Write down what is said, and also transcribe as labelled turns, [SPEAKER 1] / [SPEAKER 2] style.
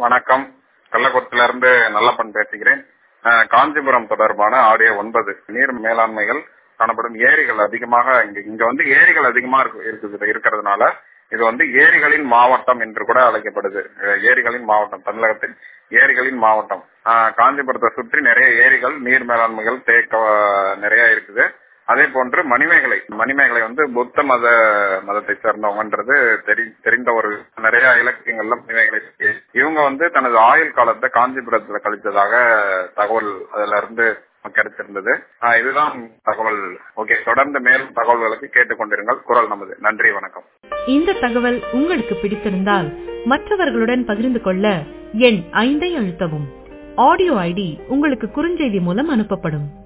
[SPEAKER 1] வணக்கம் கள்ளக்குளத்தில இருந்து நல்லப்பன் பேசுகிறேன் அஹ், காஞ்சிபுரம் தொடர்பான ஆடியோ ஒன்பது நீர் மேலாண்மைகள் காணப்படும் ஏரிகள் அதிகமாக இங்க இங்க வந்து ஏரிகள் அதிகமா இருக்கு- இருக்குது இருக்கிறதுனால இது வந்து ஏரிகளின் மாவட்டம் என்று கூட அழைக்கப்படுது அஹ், ஏரிகளின் மாவட்டம் தமிழகத்தில் ஏரிகளின் மாவட்டம் அஹ், காஞ்சிபுரத்தை சுற்றி நிறைய ஏரிகள் நீர் மேலாண்மைகள் தேக்க நிறைய இருக்குது அதே போன்று மணிமேகலை மணிமேகலை வந்து புத்த மத மதத்தை சேர்ந்தவங்கன்றது தெரி தெரிந்த ஒரு நிறைய இலக்கியங்கள்ல மணிமேகலை இருக்கு. இவங்க வந்து தனது ஆயுள் காலத்தை காஞ்சிபுரத்துல கழித்ததாக தகவல் அதுல இருந்து கிடைச்சிருந்தது ஆஹ் இதுதான் தகவல் ஓகே தொடர்ந்து மேலும் தகவல்களுக்கு கேட்டுக்கொண்டிருங்கள் குரல் நமது நன்றி வணக்கம்
[SPEAKER 2] இந்த தகவல் உங்களுக்கு பிடித்திருந்தால் மற்றவர்களுடன் பகிர்ந்து கொள்ள எண் ஐந்தை அழுத்தவும் ஆடியோ ஐடி உங்களுக்கு குறுஞ்செய்தி மூலம் அனுப்பப்படும்